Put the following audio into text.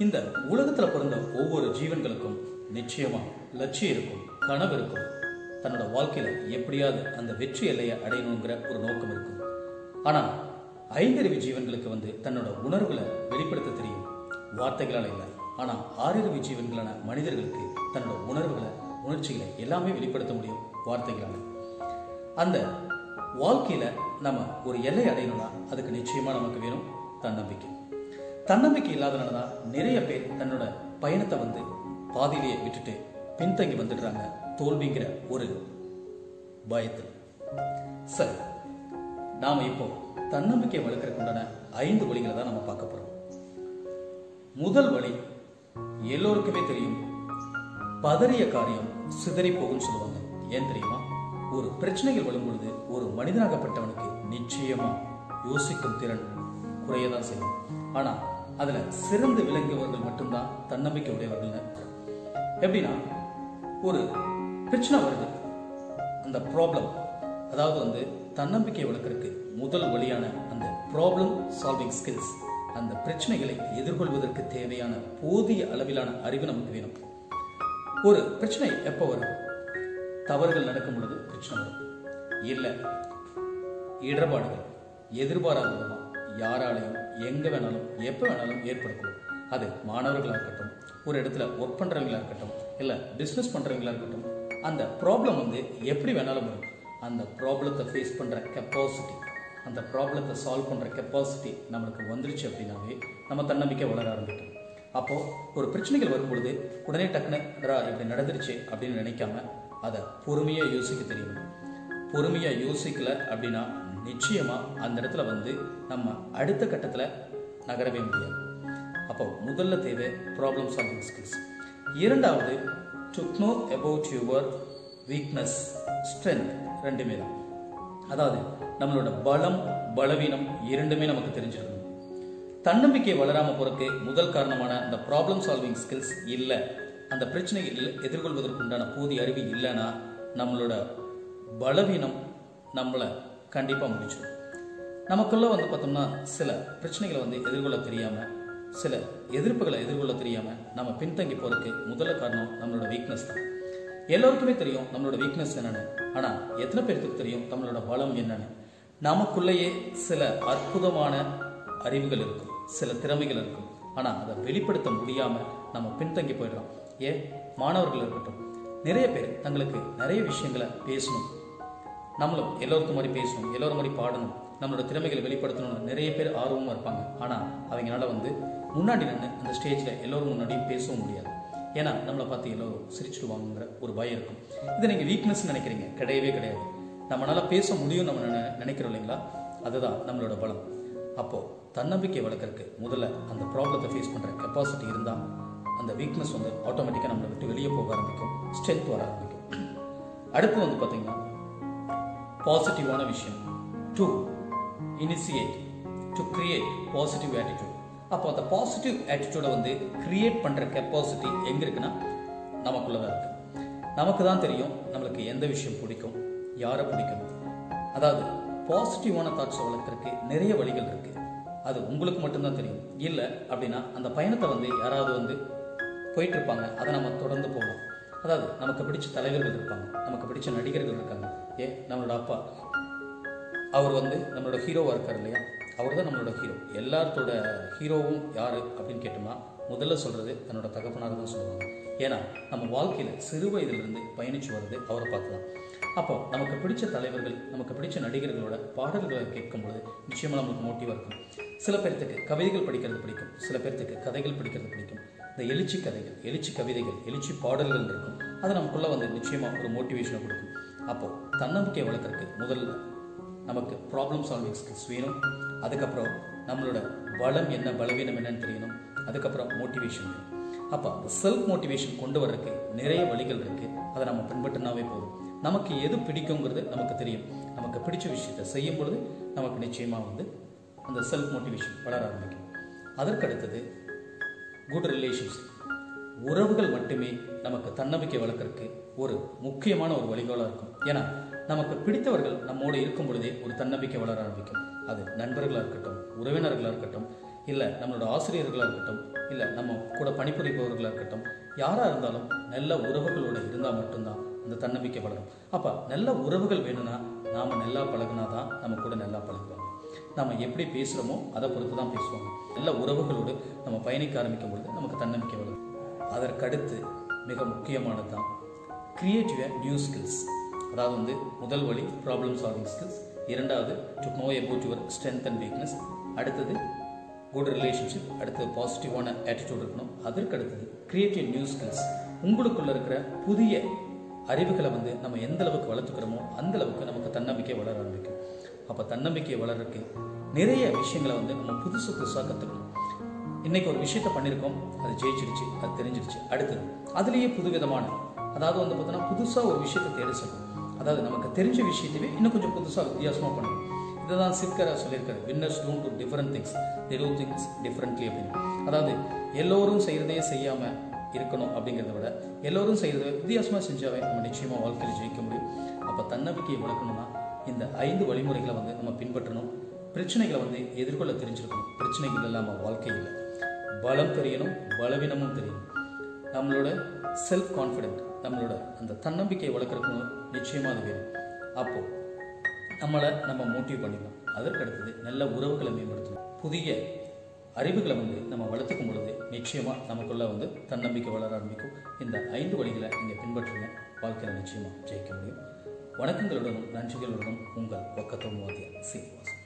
இந்த உலகத்துல பிறந்த ஒவ்வொரு ஜீவன்களுக்கும் நிச்சயமா லட்சியம் இருக்கும் கனவு இருக்கும் தன்னோட வாழ்க்கையில எப்படியாவது அந்த வெற்றி எல்லையை அடையணுங்கிற ஒரு நோக்கம் இருக்கும் ஆனா ஐந்தறிவு ஜீவன்களுக்கு வந்து தன்னோட உணர்வுகளை வெளிப்படுத்த தெரியும் வார்த்தைகளால இல்லை ஆனா ஆறறிவு ஜீவன்களான மனிதர்களுக்கு தன்னோட உணர்வுகளை உணர்ச்சிகளை எல்லாமே வெளிப்படுத்த முடியும் வார்த்தைகளால அந்த வாழ்க்கையில நம்ம ஒரு எல்லை அடையணும்னா அதுக்கு நிச்சயமா நமக்கு வேணும் தன்னம்பிக்கை தன்னம்பிக்கை இல்லாதனால தான் நிறைய பேர் தன்னோட பயணத்தை வந்து பாதியிலேயே விட்டுட்டு பின்தங்கி வந்துடுறாங்க தோல்விங்கிற ஒரு பயத்தில் சரி நாம இப்போ தன்னம்பிக்கை வளர்க்கறதுக்கு உண்டான ஐந்து வழிகளை தான் நம்ம பார்க்க போறோம் முதல் வழி எல்லோருக்குமே தெரியும் பதறிய காரியம் சிதறி போகும்னு சொல்லுவாங்க ஏன் தெரியுமா ஒரு பிரச்சனைகள் வரும் பொழுது ஒரு மனிதனாகப்பட்டவனுக்கு நிச்சயமா யோசிக்கும் திறன் குறையதான் செய்யும் ஆனா அதுல சிறந்து விளங்கியவர்கள் மட்டும்தான் தன்னம்பிக்கை உடையவர்கள் எப்படின்னா ஒரு பிரச்சனை வருது அந்த ப்ராப்ளம் அதாவது வந்து தன்னம்பிக்கை வளர்க்கறதுக்கு முதல் வழியான அந்த ப்ராப்ளம் சால்விங் ஸ்கில்ஸ் அந்த பிரச்சனைகளை எதிர்கொள்வதற்கு தேவையான போதிய அளவிலான அறிவு நமக்கு வேணும் ஒரு பிரச்சனை எப்போ வரும் தவறுகள் நடக்கும் பொழுது பிரச்சனை வரும் இல்லை இடர்பாடுகள் எதிர்பாராத விதமா யாராலையும் எங்க வேணாலும் எப்போ வேணாலும் ஏற்படக்கூடும் அது மாணவர்களாக இருக்கட்டும் ஒரு இடத்துல ஒர்க் பண்றவங்களா இருக்கட்டும் இல்லை பிஸ்னஸ் பண்றவங்களா இருக்கட்டும் அந்த ப்ராப்ளம் வந்து எப்படி வேணாலும் வரும் அந்த ப்ராப்ளத்தை ஃபேஸ் பண்ற கெப்பாசிட்டி அந்த ப்ராப்ளத்தை சால்வ் பண்ற கெப்பாசிட்டி நம்மளுக்கு வந்துருச்சு அப்படின்னாவே நம்ம தன்னம்பிக்கை வளர ஆரம்பிக்கும் அப்போ ஒரு பிரச்சனைகள் வரும்பொழுது உடனே டக்குன்னு "டா, இப்படி நடந்துருச்சு அப்படின்னு நினைக்காம அதை பொறுமையா யோசிக்க தெரியணும் பொறுமையா யோசிக்கல அப்படின்னா நிச்சயமா அந்த இடத்துல வந்து நம்ம அடுத்த கட்டத்துல நகரவே முடியாது அப்போ முதல்ல தேவை ப்ராப்ளம் சால்விங் ஸ்கில்ஸ் இரண்டாவது to know about your weakness strength ரெண்டுமே தான் அதாவது நம்மளோட பலம் பலவீனம் இரண்டுமே நமக்கு தெரிஞ்சிருக்கணும் தன்னம்பிக்கை வளராம போறதுக்கு முதல் காரணமான அந்த ப்ராப்ளம் சால்விங் ஸ்கில்ஸ் இல்லை அந்த பிரச்சனைகள் எதிர்கொள்வதற்கு உண்டான போதிய அறிவு இல்லைன்னா நம்மளோட பலவீனம் நம்மளை கண்டிப்பா முடிச்சிடும் நமக்குள்ள வந்து பார்த்தோம்னா சில பிரச்சனைகளை வந்து எதிர்கொள்ள தெரியாம சில எதிர்ப்புகளை எதிர்கொள்ள தெரியாம நம்ம பின்தங்கி போறதுக்கு முதல்ல காரணம் நம்மளோட வீக்னஸ் தான் எல்லோருக்குமே தெரியும் நம்மளோட வீக்னஸ் என்னன்னு ஆனா எத்தனை பேருக்கு தெரியும் நம்மளோட பலம் என்னன்னு நமக்குள்ளேயே சில அற்புதமான அறிவுகள் இருக்கும் சில திறமைகள் இருக்கும் ஆனா அதை வெளிப்படுத்த முடியாம நம்ம பின்தங்கி போயிடுறோம் ஏன் மாணவர்கள் இருக்கட்டும் நிறைய பேர் தங்களுக்கு நிறைய விஷயங்களை பேசணும் நம்மளும் எல்லோருக்கும் மாதிரி பேசணும் எல்லோரும் மாதிரி பாடணும் நம்மளோட திறமைகளை வெளிப்படுத்தணும்னு நிறைய பேர் ஆர்வமா இருப்பாங்க ஆனா அவங்களால வந்து முன்னாடி நின்று அந்த ஸ்டேஜ்ல எல்லோரும் முன்னாடியும் பேசவும் முடியாது ஏன்னா நம்மளை பார்த்து எல்லோரும் சிரிச்சிடுவாங்கங்கிற ஒரு பயம் இருக்கும் இதை நீங்க வீக்னஸ் நினைக்கிறீங்க கிடையவே கிடையாது நம்மளால பேச முடியும் நம்ம நினை- நினைக்கிறோம் இல்லைங்களா அதுதான் நம்மளோட பலம் அப்போ தன்னம்பிக்கை வளர்க்கறதுக்கு முதல்ல அந்த ப்ராப்ளத்தை ஃபேஸ் பண்ற கெப்பாசிட்டி இருந்தா அந்த வீக்னஸ் வந்து ஆட்டோமேட்டிக்காக நம்மளை விட்டு வெளியே போக ஆரம்பிக்கும் ஸ்ட்ரென்த் வர ஆரம்பிக்கும் அடுத்து வந்து பார்த்தீங்கன்னா பாசிட்டிவான விஷயம் to initiate to create positive attitude அப்போ அந்த பாசிட்டிவ் attitude வந்து கிரியேட் பண்ற கெப்பாசிட்டி எங்க இருக்குன்னா நமக்குள்ள தான் இருக்கு நமக்கு தான் தெரியும் நம்மளுக்கு எந்த விஷயம் பிடிக்கும் யாரை பிடிக்கும் அதாவது பாசிட்டிவான தாட்ஸ் வளர்க்கறதுக்கு நிறைய வழிகள் இருக்கு அது உங்களுக்கு மட்டும்தான் தெரியும் இல்லை அப்படின்னா அந்த பயணத்தை வந்து யாராவது வந்து போயிட்டு இருப்பாங்க அதை நம்ம தொடர்ந்து போகலாம் அதாவது நமக்கு பிடிச்ச தலைவர்கள் இருப்பாங்க நமக்கு பிடிச்ச நடிகர்கள் இருக்காங்க ஏ நம்மளோட அப்பா அவர் வந்து நம்மளோட ஹீரோவாக இருக்கார் இல்லையா அவர் தான் நம்மளோட ஹீரோ எல்லாத்தோட ஹீரோவும் யார் அப்படின்னு கேட்டோம்னா முதல்ல சொல்கிறது தன்னோட தகப்பனார் தான் சொல்லுவாங்க ஏன்னா நம்ம வாழ்க்கையில் சிறு வயதிலிருந்து பயணிச்சு வர்றது அவரை பார்த்து தான் அப்போ நமக்கு பிடிச்ச தலைவர்கள் நமக்கு பிடிச்ச நடிகர்களோட பாடல்களை கேட்கும் பொழுது நிச்சயமாக நம்மளுக்கு மோட்டிவாக இருக்கும் சில பேர்த்துக்கு கவிதைகள் படிக்கிறது பிடிக்கும் சில பேர்த்துக்கு கதைகள் படிக்கிறது பிடிக்கும் இந்த எழுச்சி கதைகள் எழுச்சி கவிதைகள் எழுச்சி பாடல்கள் இருக்கும் அது நமக்குள்ள வந்து நிச்சயமாக ஒரு மோட்டிவேஷனை கொடுக்கும் அப்போ தன்னம்பிக்கை வளர்க்கறதுக்கு முதல்ல நமக்கு ப்ராப்ளம் சால்விங் ஸ்கில்ஸ் வேணும் அதுக்கப்புறம் நம்மளோட பலம் என்ன பலவீனம் என்னன்னு தெரியணும் அதுக்கப்புறம் மோட்டிவேஷன் வேணும் அப்போ அந்த செல்ஃப் மோட்டிவேஷன் கொண்டு வர்றதுக்கு நிறைய வழிகள் இருக்கு அதை நம்ம பின்பற்றினாவே போதும் நமக்கு எது பிடிக்குங்கிறது நமக்கு தெரியும் நமக்கு பிடிச்ச விஷயத்தை செய்யும் பொழுது நமக்கு நிச்சயமா வந்து அந்த செல்ஃப் மோட்டிவேஷன் வளர ஆரம்பிக்கும் அதற்கடுத்தது குட் ரிலேஷன்ஷிப் உறவுகள் மட்டுமே நமக்கு தன்னம்பிக்கை வளர்க்கறதுக்கு ஒரு முக்கியமான ஒரு வழிகோலாக இருக்கும் ஏன்னா நமக்கு பிடித்தவர்கள் நம்மோடு இருக்கும் பொழுதே ஒரு தன்னம்பிக்கை வளர ஆரம்பிக்கும் அது நண்பர்களாக இருக்கட்டும் உறவினர்களாக இருக்கட்டும் இல்லை நம்மளோட ஆசிரியர்களாக இருக்கட்டும் இல்லை நம்ம கூட பணிபுரிபவர்களாக இருக்கட்டும் யாராக இருந்தாலும் நல்ல உறவுகளோட இருந்தால் மட்டும்தான் அந்த தன்னம்பிக்கை வளரும் அப்போ நல்ல உறவுகள் வேணும்னா நாம் நல்லா பழகுனா தான் நம்ம கூட நல்லா பழகுவாங்க நம்ம எப்படி பேசுகிறோமோ அதை பொறுத்து தான் பேசுவாங்க நல்ல உறவுகளோடு நம்ம பயணிக்க ஆரம்பிக்கும் பொழுது நமக்கு தன்னம்பிக்கை வளரும் அதற்கடுத்து மிக முக்கியமானது தான் கிரியேட்டிவ் நியூ ஸ்கில்ஸ் அதாவது வந்து முதல் வழி ப்ராப்ளம் சால்விங் ஸ்கில்ஸ் இரண்டாவது to know about your strength and weakness அடுத்தது குட் ரிலேஷன்ஷிப் அடுத்தது பாசிட்டிவான ஆட்டிடியூட் இருக்கணும் அதற்கு அடுத்தது கிரியேட்டிவ் நியூ ஸ்கில்ஸ் உங்களுக்குள்ள இருக்கிற புதிய அறிவுகளை வந்து நம்ம எந்த அளவுக்கு வளர்த்துக்கிறோமோ அந்த அளவுக்கு நமக்கு தன்னம்பிக்கை வளர ஆரம்பிக்கும் அப்போ தன்னம்பிக்கை வளர்றதுக்கு நிறைய விஷயங்களை வந்து நம்ம புதுசு புதுசாக கற்றுக்கணும் இன்னைக்கு ஒரு விஷயத்த பண்ணியிருக்கோம் அது ஜெயிச்சிருச்சு அது தெரிஞ்சிருச்சு அடுத்தது அதுலேயே புதுவிதமான அதாவது வந்து பார்த்தோன்னா புதுசாக ஒரு விஷயத்தை தேடி சொல்லணும் அதாவது நமக்கு தெரிஞ்ச விஷயத்தையே இன்னும் கொஞ்சம் புதுசாக வித்தியாசமாக பண்ணணும் இதை தான் சிற்கரா சொல்லியிருக்காரு winners don't do different things they do things differently அப்படின்னு அதாவது எல்லோரும் செய்கிறதே செய்யாமல் இருக்கணும் அப்படிங்கிறத விட எல்லோரும் செய்கிறத வித்தியாசமாக செஞ்சாவே நம்ம நிச்சயமாக வாழ்க்கையில் ஜெயிக்க முடியும் அப்போ தன்னம்பிக்கையை வளர்க்கணும்னா இந்த ஐந்து வழிமுறைகளை வந்து நம்ம பின்பற்றணும் பிரச்சனைகளை வந்து எதிர்கொள்ள தெரிஞ்சிருக்கணும் பிரச்சனைகள் இல்லாமல் வாழ்க்கை இல்லை பலம் தெரியணும் பலவீனமும் தெரியணும் நம்மளோட செல்ஃப் கான்ஃபிடென்ட் நம்மளோட அந்த தன்னம்பிக்கையை வளர்க்குறதுக்கு நிச்சயமாக அது வேணும் அப்போது நம்மளை நம்ம மோட்டிவ் பண்ணிக்கணும் அதற்கு அடுத்தது நல்ல உறவுகளை மேம்படுத்தணும் புதிய அறிவுகளை வந்து நம்ம வளர்த்துக்கும் பொழுது நிச்சயமாக நமக்குள்ள வந்து தன்னம்பிக்கை வளர ஆரம்பிக்கும் இந்த ஐந்து வழிகளை நீங்கள் பின்பற்றுங்க வாழ்க்கையில் நிச்சயமாக ஜெயிக்க முடியும் வணக்கங்களுடனும் நன்றிகளுடனும் உங்கள் பக்கத்தம் வாத்தியார் சீனிவாசன்